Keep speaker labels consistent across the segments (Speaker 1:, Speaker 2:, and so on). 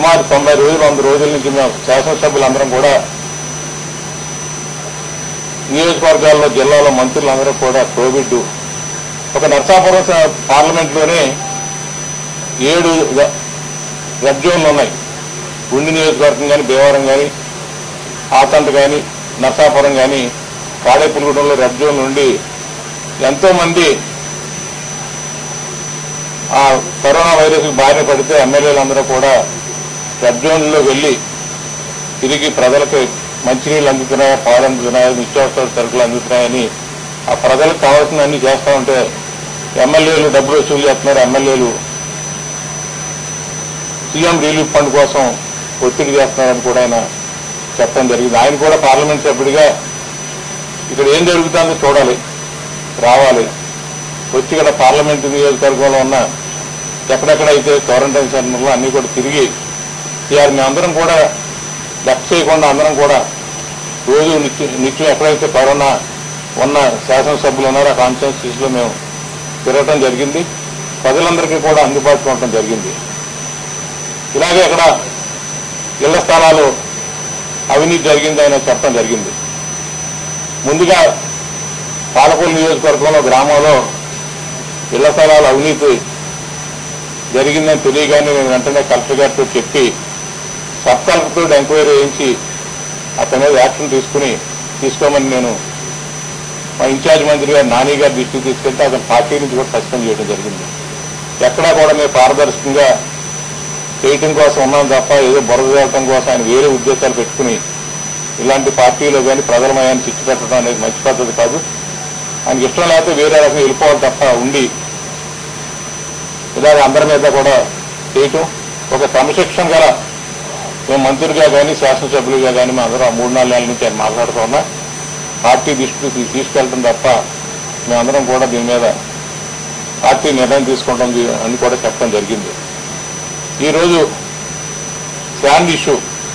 Speaker 1: సుమారు తొంభై రోజులు వంద రోజుల నుంచి మేము శాసనసభ్యులందరం కూడా నియోజకవర్గాల్లో జిల్లాలో మంత్రులందరూ కూడా కోవిడ్ ఒక నర్సాపురం స- పార్లమెంట్లోనే ఏడు రె- రెడ్ జోన్లు ఉన్నాయి గుండి నియోజకవర్గం కానీ భీమవరం కానీ ఆతంట కానీ నర్సాపురం కానీ తాడేపులగూడెంలో రెడ్ జోన్ నుండి ఎంతో మంది ఆ కరోనా వైరస్ బారిన పడితే ఎమ్మెల్యేలందరూ కూడా రెడ్ జోన్లో వెళ్లి తిరిగి ప్రజలకు మంచినీళ్ళు అందుతున్నాయా పాలు అందుతున్నాయా నిత్యావసర సరుకులు అందుతున్నాయని ఆ ప్రజలకు కావాల్సిన అన్ని చేస్తా ఉంటే ఎమ్మెల్యేలు డబ్బులు వసూలు చేస్తున్నారు ఎమ్మెల్యేలు సీఎం రిలీఫ్ ఫండ్ కోసం ఒత్తిడి చేస్తున్నారని కూడా ఆయన చెప్పడం జరిగింది ఆయన కూడా పార్లమెంట్ సభ్యుడిగా ఇక్కడ ఏం జరుగుతుందో చూడాలి రావాలి వచ్చి ఇక్కడ పార్లమెంట్ నియోజకవర్గంలో ఉన్న ఎక్కడెక్కడైతే క్వారంటైన్ సెంటర్లో అన్ని కూడా తిరిగి ఇవాళ మేమందరం కూడా లెక్క చేయకుండా అందరం కూడా రోజు నిత్యం నిత్యం ఎక్కడైతే కరోనా ఉన్న శాసనసభ్యులు ఉన్నారో ఆ కాన్స్టిట్యూన్సీస్ లో మేము తిరగటం జరిగింది ప్రజలందరికీ కూడా అందుబాటులో ఉండటం జరిగింది ఇలాగే అక్కడ ఇళ్ల స్థలాలు అవినీతి జరిగింది ఆయన చెప్పడం జరిగింది ముందుగా పాలకొల్లు నియోజకవర్గంలో గ్రామంలో ఇళ్ల స్థలాలు అవినీతి జరిగిందని తెలియగానే నేను వెంటనే కలెక్టర్ గారితో చెప్పి సబ్ కలెక్టర్తో ఎంక్వైరీ చేయించి అతని మీద యాక్షన్ తీసుకుని తీసుకోమని నేను మా ఇన్ఛార్జ్ మంత్రి గారు నాని గారి దృష్టికి తీసుకెళ్తే అతను పార్టీ నుంచి కూడా సస్పెండ్ చేయడం జరిగింది ఎక్కడా కూడా మేము పారదర్శకంగా చేయటం కోసం ఉన్నాం తప్ప ఏదో బురద చేయటం కోసం ఆయన వేరే ఉద్దేశాలు పెట్టుకుని ఇలాంటి పార్టీలో కానీ ప్రజల మయాన్ని చిచ్చు పెట్టడం అనేది మంచి పద్ధతి కాదు ఆయనకి ఇష్టం లేకపోతే వేరే రకంగా వెళ్ళిపోవాలి తప్ప ఉండి ఇలాగ అందరి మీద కూడా చేయటం ఒక క్రమశిక్షణ గల మేము మంత్రులుగా కానీ శాసనసభ్యులుగా కానీ మేము అందరం ఆ మూడు నాలుగు నెలల నుంచి ఆయన మాట్లాడుతూ ఉన్నా పార్టీ దృష్టికి తీ- తీసుకెళ్ళడం తప్ప మేమందరం కూడా దీని మీద పార్టీ నిర్ణయం తీసుకుంటాం దీ- అని కూడా చెప్పడం జరిగింది ఈరోజు శాండ్ ఇష్యూ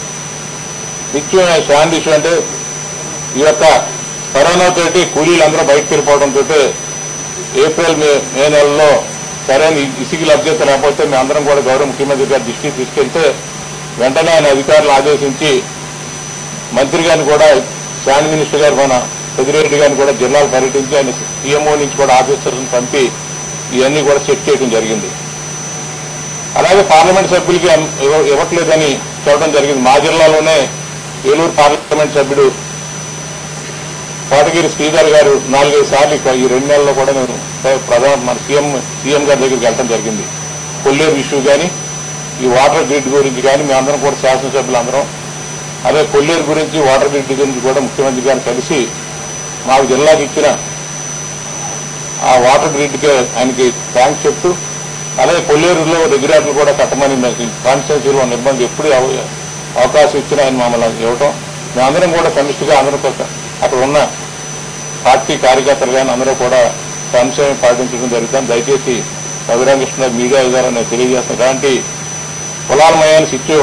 Speaker 1: నిత్యమైన శాండ్ ఇష్యూ అంటే ఈ యొక్క కరోనా తోటి కూలీలు అందరూ బయటకు వెళ్ళిపోవడంతో ఏప్రిల్ మే మే నెలలో సరైన ఇసుక లభ్యత లేకపోతే మేమందరం కూడా గౌరవ ముఖ్యమంత్రి గారి దృష్టికి తీసుకెళ్తే వెంటనే ఆయన అధికారులు ఆదేశించి మంత్రి గారిని కూడా శాండ్ మినిస్టర్ గారు మన పెద్దిరెడ్డి గారిని కూడా జిల్లాలు పర్యటించి ఆయన సీఎంఓ నుంచి కూడా ఆఫీసర్లను పంపి ఇవన్నీ కూడా చెక్ చేయడం జరిగింది అలాగే పార్లమెంట్ సభ్యులకి అమ్- ఇవ్వ- ఇవ్వట్లేదని చెప్పడం జరిగింది మా జిల్లాలోనే ఏలూరు పార్లమెంట్ సభ్యుడు కోటగిరి శ్రీధర్ గారు నాలుగైదు సార్లు ఇక ఈ రెండు నెలల్లో కూడా నేను ప్రధాన మన సీఎం సీఎం గారి దగ్గరికి వెళ్ళడం జరిగింది కొల్లేరు ఇష్యూ కానీ ఈ వాటర్ గ్రిడ్ గురించి కానీ మేమందరం కూడా శాసనసభ్యులు అందరం అదే కొల్లేరు గురించి వాటర్ గ్రిడ్ గురించి కూడా ముఖ్యమంత్రి గారిని కలిసి మాకు జిల్లాకి ఇచ్చిన ఆ వాటర్ గ్రిడ్కి ఆయనకి థ్యాంక్స్ చెప్తూ అలాగే కొల్లేరులో రెగ్యులేటర్లు కూడా కట్టమని కాన్స్టిట్యూన్సీలో ఉన్న ఇబ్బంది ఎప్పుడు అవ- అవకాశం ఇచ్చినా ఆయన మమ్మల్ని ఇవ్వటం మేమందరం కూడా సమిష్టిగా అందరం కూడా అక్కడ ఉన్న పార్టీ కార్యకర్తలు కానీ అందరూ కూడా సంశయం పాటించడం జరుగుతుంది దయచేసి రఘురామకృష్ణ మీడియా ద్వారా నేను తెలియజేస్తున్నాను ఇలాంటి కులాలమయాన్ని ఇచ్చేవ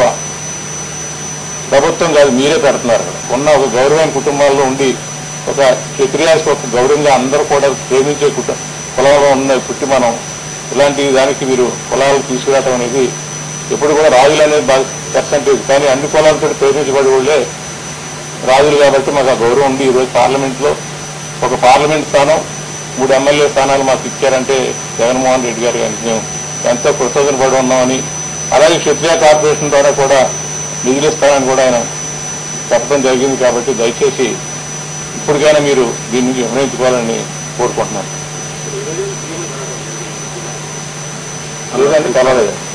Speaker 1: ప్రభుత్వం కాదు మీరే పెడుతున్నారు అక్కడ. ఉన్న ఒక గౌరవమైన కుటుంబాల్లో ఉండి ఒక క్షత్రియానికి ఒక గౌరవంగా అందరూ కూడా ప్రేమించే కుట కులంలో ఉన్న పుట్టి మనం ఇలాంటి దానికి మీరు కులాలు తీసుకురావడం అనేది ఎప్పుడు కూడా రాజులు అనేది బాగా పర్సంటేజ్ కానీ అన్ని కులాలతో ప్రేమించబడి వాళ్ళే రాజులు కాబట్టి మాకు ఆ గౌరవం ఉంది ఈరోజు పార్లమెంట్ లో ఒక పార్లమెంట్ స్థానం మూడు ఎమ్మెల్యే స్థానాలు మాకు ఇచ్చారంటే జగన్మోహన్ రెడ్డి గారు గారికి మేము ఎంతో కృతజ్ఞత పడి ఉన్నామని అలాగే క్షత్రియ కార్పొరేషన్ ద్వారా కూడా నిధులు ఇస్తారని కూడా ఆయన చెప్పడం జరిగింది కాబట్టి దయచేసి ఇప్పటికైనా మీరు దీని నుంచి వివరించుకోవాలని కోరుకుంటున్నాను లేదంటే కలవలేదు